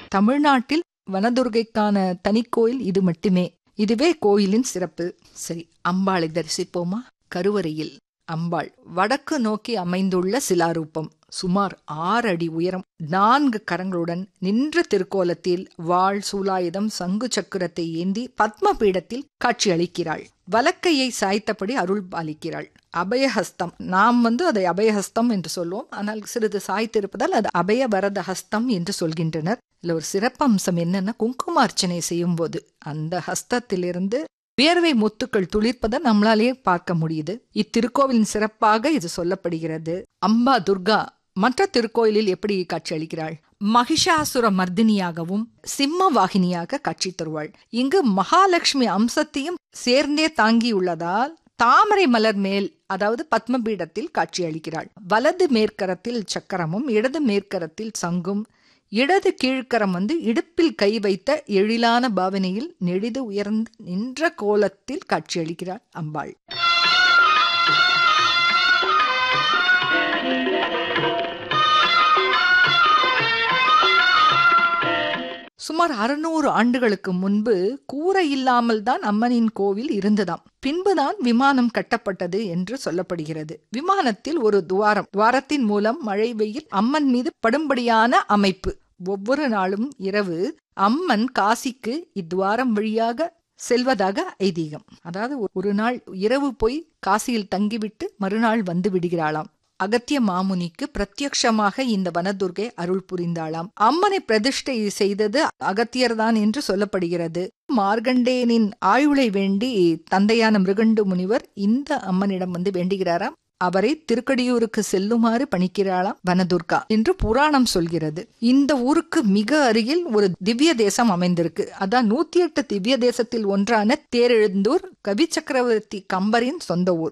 தமிழ்நாட்டில் வனதுர்கைக்கான தனிக்கோயில் இது மட்டுமே இதுவே கோயிலின் சிறப்பு சரி அம்பாளை தரிசிப்போமா கருவறையில் அம்பாள் வடக்கு நோக்கி அமைந்துள்ள சிலாரூபம் சுமார் ஆறு அடி உயரம் நான்கு கரங்களுடன் நின்ற திருக்கோலத்தில் வாள் சூலாயுதம் சங்கு சக்கரத்தை ஏந்தி பத்ம பீடத்தில் காட்சியளிக்கிறாள் வலக்கையை சாய்த்தபடி அருள் பாலிக்கிறாள் அபயஹஸ்தம் நாம் வந்து அதை அபயஹஸ்தம் என்று சொல்வோம் ஆனால் சிறிது சாய்த்திருப்பதால் அது அபய வரத ஹஸ்தம் என்று சொல்கின்றனர் இதுல ஒரு சிறப்பம்சம் என்னன்னா குங்குமார்ச்சனை செய்யும் போது அந்த ஹஸ்தத்திலிருந்து வியர்வை முத்துக்கள் துளிர்ப்பதை நம்மளாலேயே பார்க்க முடியுது இத்திருக்கோவிலின் சிறப்பாக இது சொல்லப்படுகிறது அம்பா துர்கா மற்ற திருக்கோயிலில் எப்படி காட்சி அளிக்கிறாள் மகிஷாசுர மர்தினியாகவும் சிம்ம வாகினியாக காட்சி தருவாள் இங்கு மகாலட்சுமி அம்சத்தையும் சேர்ந்தே தாங்கியுள்ளதால் தாமரை மலர் மேல் அதாவது பத்மபீடத்தில் காட்சி அளிக்கிறாள் வலது மேற்கரத்தில் சக்கரமும் இடது மேற்கரத்தில் சங்கும் இடது கீழ்க்கரம் வந்து இடுப்பில் கை வைத்த எழிலான பாவனையில் நெடிது உயர்ந்து நின்ற கோலத்தில் காட்சியளிக்கிறாள் அம்பாள் சுமார் அறுநூறு ஆண்டுகளுக்கு முன்பு கூரை இல்லாமல் தான் அம்மனின் கோவில் இருந்ததாம் பின்புதான் விமானம் கட்டப்பட்டது என்று சொல்லப்படுகிறது விமானத்தில் ஒரு துவாரம் துவாரத்தின் மூலம் மழை வெயில் அம்மன் மீது படும்படியான அமைப்பு ஒவ்வொரு நாளும் இரவு அம்மன் காசிக்கு இத்துவாரம் வழியாக செல்வதாக ஐதீகம் அதாவது ஒரு நாள் இரவு போய் காசியில் தங்கிவிட்டு மறுநாள் வந்து விடுகிறாளாம் அகத்திய மாமுனிக்கு பிரத்யக்ஷமாக இந்த வனதுர்கை அருள் புரிந்தாளாம் அம்மனை பிரதிஷ்டை செய்தது அகத்தியர்தான் என்று சொல்லப்படுகிறது மார்கண்டேனின் ஆயுளை வேண்டி தந்தையான மிருகண்டு முனிவர் இந்த அம்மனிடம் வந்து வேண்டுகிறாராம் அவரை திருக்கடியூருக்கு செல்லுமாறு பணிக்கிறாளாம் வனதுர்கா என்று புராணம் சொல்கிறது இந்த ஊருக்கு மிக அருகில் ஒரு திவ்ய தேசம் அமைந்திருக்கு அதான் நூத்தி எட்டு திவ்ய தேசத்தில் ஒன்றான தேரெழுந்தூர் கவி சக்கரவர்த்தி கம்பரின் சொந்த ஊர்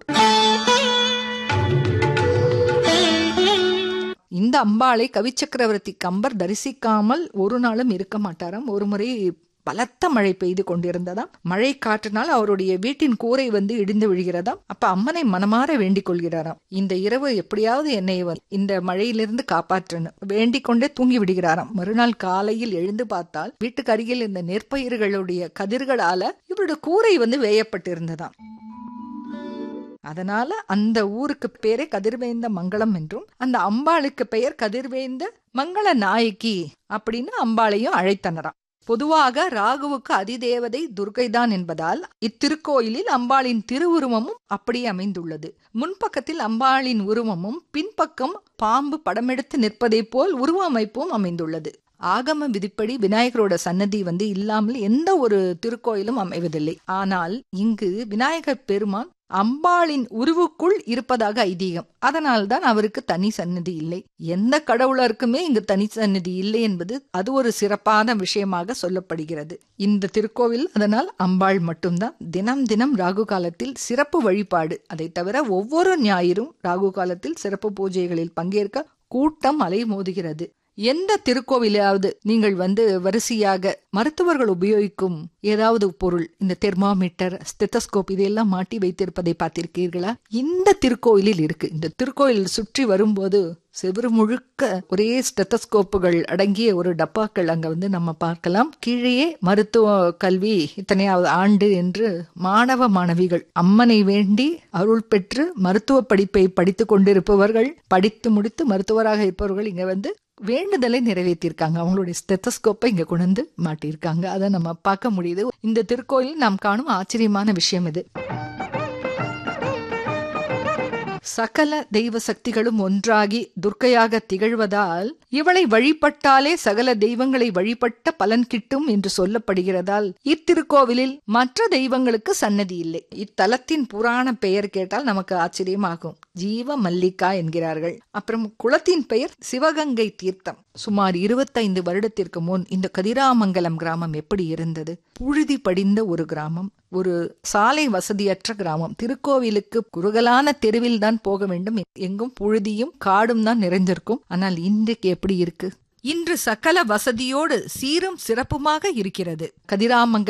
இந்த அம்பாளை கவிச்சக்கரவர்த்தி கம்பர் தரிசிக்காமல் ஒரு நாளும் இருக்க மாட்டாராம் ஒரு முறை பலத்த மழை பெய்து கொண்டிருந்ததாம் மழை காற்றினால் அவருடைய வீட்டின் கூரை வந்து இடிந்து விழுகிறதாம் அப்ப அம்மனை மனமாற வேண்டிக் கொள்கிறாராம் இந்த இரவு எப்படியாவது என்னை இந்த மழையிலிருந்து காப்பாற்றணும் வேண்டிக் கொண்டே தூங்கி விடுகிறாராம் மறுநாள் காலையில் எழுந்து பார்த்தால் வீட்டுக்கு அருகில் இந்த நெற்பயிர்களுடைய கதிர்களால இவருடைய கூரை வந்து வேயப்பட்டிருந்ததாம் அதனால அந்த ஊருக்கு பேரே கதிர்வேந்த மங்களம் என்றும் அந்த அம்பாளுக்கு பெயர் கதிர்வேந்த மங்கள நாயகி அப்படின்னு அம்பாளையும் அழைத்தனராம் பொதுவாக ராகுவுக்கு அதிதேவதை துர்கைதான் என்பதால் இத்திருக்கோயிலில் அம்பாளின் திருவுருவமும் அப்படியே அமைந்துள்ளது முன்பக்கத்தில் அம்பாளின் உருவமும் பின்பக்கம் பாம்பு படமெடுத்து நிற்பதை போல் உருவ அமைப்பும் அமைந்துள்ளது ஆகம விதிப்படி விநாயகரோட சன்னதி வந்து இல்லாமல் எந்த ஒரு திருக்கோயிலும் அமைவதில்லை ஆனால் இங்கு விநாயகர் பெருமான் அம்பாளின் உருவுக்குள் இருப்பதாக ஐதீகம் அதனால்தான் அவருக்கு தனி சன்னதி இல்லை எந்த கடவுளருக்குமே இங்கு தனி சன்னதி இல்லை என்பது அது ஒரு சிறப்பான விஷயமாக சொல்லப்படுகிறது இந்த திருக்கோவில் அதனால் அம்பாள் மட்டும்தான் தினம் தினம் ராகு காலத்தில் சிறப்பு வழிபாடு அதை தவிர ஒவ்வொரு ஞாயிறும் ராகு காலத்தில் சிறப்பு பூஜைகளில் பங்கேற்க கூட்டம் அலை மோதுகிறது எந்த திருக்கோவிலாவது நீங்கள் வந்து வரிசையாக மருத்துவர்கள் உபயோகிக்கும் ஏதாவது பொருள் இந்த தெர்மாமீட்டர் ஸ்டெத்தஸ்கோப் இதையெல்லாம் மாட்டி வைத்திருப்பதை பார்த்திருக்கீர்களா இந்த திருக்கோயிலில் இருக்கு இந்த திருக்கோயில் சுற்றி வரும்போது செவரு முழுக்க ஒரே ஸ்டெத்தஸ்கோப்புகள் அடங்கிய ஒரு டப்பாக்கள் அங்க வந்து நம்ம பார்க்கலாம் கீழேயே மருத்துவ கல்வி இத்தனையாவது ஆண்டு என்று மாணவ மாணவிகள் அம்மனை வேண்டி அருள் பெற்று மருத்துவ படிப்பை படித்து கொண்டிருப்பவர்கள் படித்து முடித்து மருத்துவராக இருப்பவர்கள் இங்க வந்து வேண்டுதலை நிறைவேற்றியிருக்காங்க அவங்களுடைய ஸ்டெத்தஸ்கோப்பை இங்க கொண்டு மாட்டியிருக்காங்க அதை நம்ம பார்க்க முடியுது இந்த திருக்கோயில் நாம் காணும் ஆச்சரியமான விஷயம் இது சகல தெய்வ சக்திகளும் ஒன்றாகி துர்க்கையாக திகழ்வதால் இவளை வழிபட்டாலே சகல தெய்வங்களை வழிபட்ட பலன் கிட்டும் என்று சொல்லப்படுகிறதால் இத்திருக்கோவிலில் மற்ற தெய்வங்களுக்கு சன்னதி இல்லை இத்தலத்தின் புராண பெயர் கேட்டால் நமக்கு ஆச்சரியமாகும் ஜீவ மல்லிகா என்கிறார்கள் அப்புறம் குளத்தின் பெயர் சிவகங்கை தீர்த்தம் சுமார் இருபத்தைந்து வருடத்திற்கு முன் இந்த கதிராமங்கலம் கிராமம் எப்படி இருந்தது புழுதி படிந்த ஒரு கிராமம் ஒரு சாலை வசதியற்ற கிராமம் திருக்கோவிலுக்கு குறுகலான தெருவில் தான் போக வேண்டும் எங்கும் புழுதியும் காடும் தான் நிறைந்திருக்கும் ஆனால் இன்றைக்கு எப்படி இருக்கு இன்று சகல வசதியோடு சீரும் சிறப்புமாக இருக்கிறது கதிராமங்கலம்